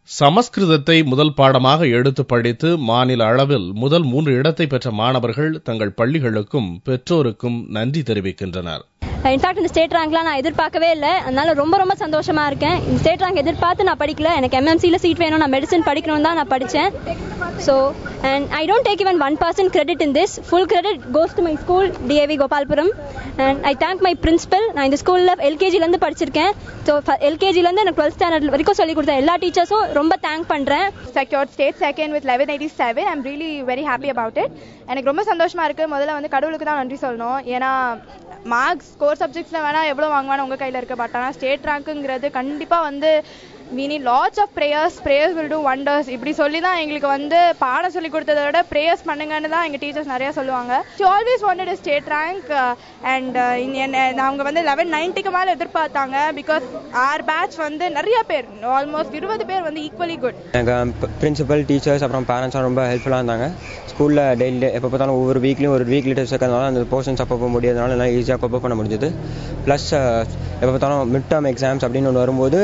சமஸ்கிருதத்தை முதல் பாடமாக எடுத்து படித்து மாநில அளவில் முதல் மூன்று இடத்தை பெற்ற மாணவர்கள் தங்கள் பள்ளிகளுக்கும் பெற்றோருக்கும் நன்றி தெரிவிக்கின்றனர் இன்ஃபேக்ட் இந்த ஸ்டேட் ரேங்க்லாம் நான் எதிர்பார்க்கவே இல்லை அதனால ரொம்ப ரொம்ப சந்தோஷமா இருக்கேன் இந்த ஸ்டேட் ரேங்க் எதிர்பார்த்து நான் படிக்கல எனக்கு எம்எம்சியில் சீட் வேணும் நான் மெடிசன் படிக்கணும் தான் நான் படித்தேன் so and I don't take even one percent credit in this full credit goes to my school DAV Gopalapuram and I thank my principal நான் இந்த ஸ்கூலில் எல்கேஜிலேருந்து படிச்சிருக்கேன் ஸோ எல்கேஜிலேருந்து எனக்கு டுவெல்த் ஸ்டாண்டர்ட் வரைக்கும் சொல்லிக் கொடுத்த எல்லா டீச்சர்ஸும் ரொம்ப தேங்க் பண்ணுறேன் secured state second with 1187 i'm really very happy about it எனக்கு ரொம்ப சந்தோஷமா இருக்கு முதல்ல வந்து கடவுளுக்கு தான் நன்றி சொல்லணும் ஏன்னா மார்க்ஸ் ஸ்கோர் சப்ஜெக்ட்ஸ்ல வேணா எவ்வளவு வாங்குவானு உங்க கையில இருக்கு பட் ஆனா ஸ்டேட் ரேங்க்குங்கிறது கண்டிப்பா வந்து we need lots of prayers prayers will do wonders இப்படி சொல்லி தான் எங்களுக்கு வந்து பாடம் சொல்லி கொடுத்ததை விட prayers பண்ணுங்கன்னு தான் எங்க டீச்சர்ஸ் நிறைய சொல்லுவாங்க she always wanted a state rank uh, and uh, அவங்க வந்து லெவன் நைன்ட்டிக்கு மேல எதிர்பார்த்தாங்க பிகாஸ் ஆர் பேட்ச் வந்து நிறைய பேர் ஆல்மோஸ்ட் இருபது பேர் வந்து ஈக்குவலி குட் எனக்கு பிரின்சிபல் டீச்சர்ஸ் அப்புறம் பேரண்ட்ஸும் ரொம்ப ஹெல்ப்ஃபுல்லாக இருந்தாங்க ஸ்கூலில் டெய்லி எப்போ பார்த்தாலும் ஒவ்வொரு வீக்லையும் ஒரு வீக்லி டெஸ்ட் இருக்கிறதுனால அந்த போர்ஷன்ஸ் அப்பப்போ முடியாதனால எல்லாம் ஈஸியாக கோப்பப் பண்ண முடிஞ்சது ப்ளஸ் எப்போ பார்த்தாலும் மிட் டேர்ம் எக்ஸாம்ஸ் அப்படின்னு ஒன்று வரும்போது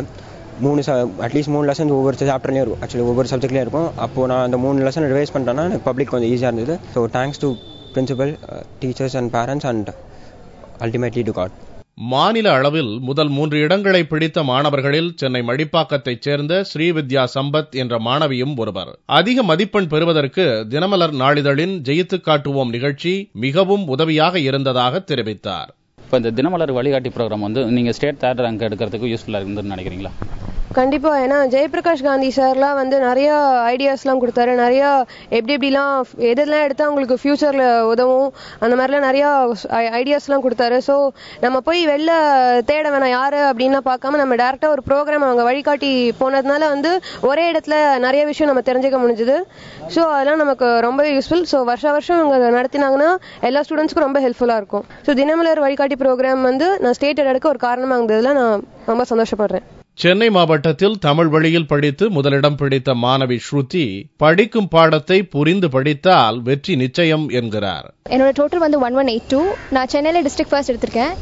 மூணு ச அட்லீஸ்ட் மூணு லெசன் ஒவ்வொரு சாப்டர்லேயும் இருக்கும் ஆக்சுவலி ஒவ்வொரு சப்ஜெக்ட்லேயும் இருக்கும் அப்போது நான் அந்த மூணு லெசன் ரிவைஸ் பண்ணிட்டேன்னா எனக்கு பப்ளிக் கொஞ்சம் ஈஸியாக இருந்தது so thanks to principal teachers and parents and ultimately to god மாநில அளவில் முதல் மூன்று இடங்களை பிடித்த மாணவர்களில் சென்னை மடிப்பாக்கத்தைச் சேர்ந்த ஸ்ரீவித்யா சம்பத் என்ற மாணவியும் ஒருவர் அதிக மதிப்பெண் பெறுவதற்கு தினமலர் நாளிதழின் ஜெயித்து காட்டுவோம் நிகழ்ச்சி மிகவும் உதவியாக இருந்ததாக தெரிவித்தார் இப்போ இந்த தினமலர் வழிகாட்டி ப்ரோக்ராம் வந்து நீங்கள் ஸ்டேட் தேர்ட் ரேங்க் எடுக்கிறதுக்கு யூஸ்ஃபுல்லாக இருந்துன்னு நினைக்கிறீங்களா கண்டிப்பா ஏன்னா ஜெயபிரகாஷ் காந்தி சார்லாம் வந்து நிறைய ஐடியாஸ்லாம் கொடுத்தாரு நிறைய எப்படி எப்படிலாம் எதெல்லாம் எடுத்தா அவங்களுக்கு ஃபியூச்சர்ல உதவும் அந்த மாதிரிலாம் நிறைய ஐடியாஸ்லாம் கொடுத்தாரு ஸோ நம்ம போய் வெளில தேட வேணாம் யாரு அப்படின்லாம் பார்க்காம நம்ம டேரக்டா ஒரு ப்ரோக்ராம் அவங்க வழிகாட்டி போனதுனால வந்து ஒரே இடத்துல நிறைய விஷயம் நம்ம தெரிஞ்சுக்க முடிஞ்சுது ஸோ அதெல்லாம் நமக்கு ரொம்ப யூஸ்ஃபுல் ஸோ வருஷ வருஷம் இவங்க நடத்தினாங்கன்னா எல்லா ஸ்டூடெண்ட்ஸ்க்கும் ரொம்ப ஹெல்ப்ஃபுல்லாக இருக்கும் ஸோ தினமலர் வழிகாட்டி ப்ரோக்ராம் வந்து நான் ஸ்டேட் எடுக்க ஒரு காரணமாக இருந்ததுல நான் ரொம்ப சந்தோஷப்படுறேன் சென்னை மாவட்டத்தில் தமிழ் வழியில் படித்து முதலிடம் பிடித்த மாணவி ஸ்ருதி படிக்கும் பாடத்தை புரிந்து படித்தால் வெற்றி நிச்சயம் என்கிறார் என்னோட டோட்டல் வந்து ஒன் ஒன் எயிட் டூ நான் சென்னையில் டிஸ்ட்ரிக்ட் ஃபர்ஸ்ட் எடுத்திருக்கேன்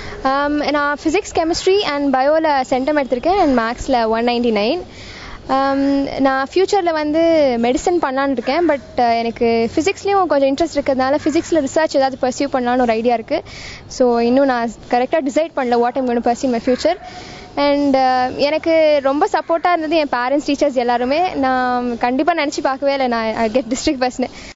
நான் ஃபிசிக்ஸ் கெமிஸ்ட்ரி அண்ட் பயோவில் சென்டம் எடுத்திருக்கேன் அண்ட் மேக்ஸில் ஒன் நைன்டி நைன் நான் ஃப்யூச்சரில் வந்து மெடிசன் பண்ணலான்னு இருக்கேன் பட் எனக்கு ஃபிசிக்ஸ்லேயும் கொஞ்சம் இன்ட்ரெஸ்ட் இருக்கிறதுனால ஃபிசிக்ஸில் ரிசர்ச் ஏதாவது பர்சியூ பண்ணலான்னு ஒரு ஐடியா இருக்குது ஸோ இன்னும் நான் கரெக்டாக டிசைட் பண்ணல what I'm gonna pursue my future and எனக்கு ரொம்ப சப்போர்ட்டாக இருந்தது என் பேரண்ட்ஸ் டீச்சர்ஸ் எல்லாருமே நான் கண்டிப்பாக நினச்சி பார்க்கவே இல்லை நான் கெட் டிஸ்ட்ரிக்ட் ஃபர்ஸ்ட்னு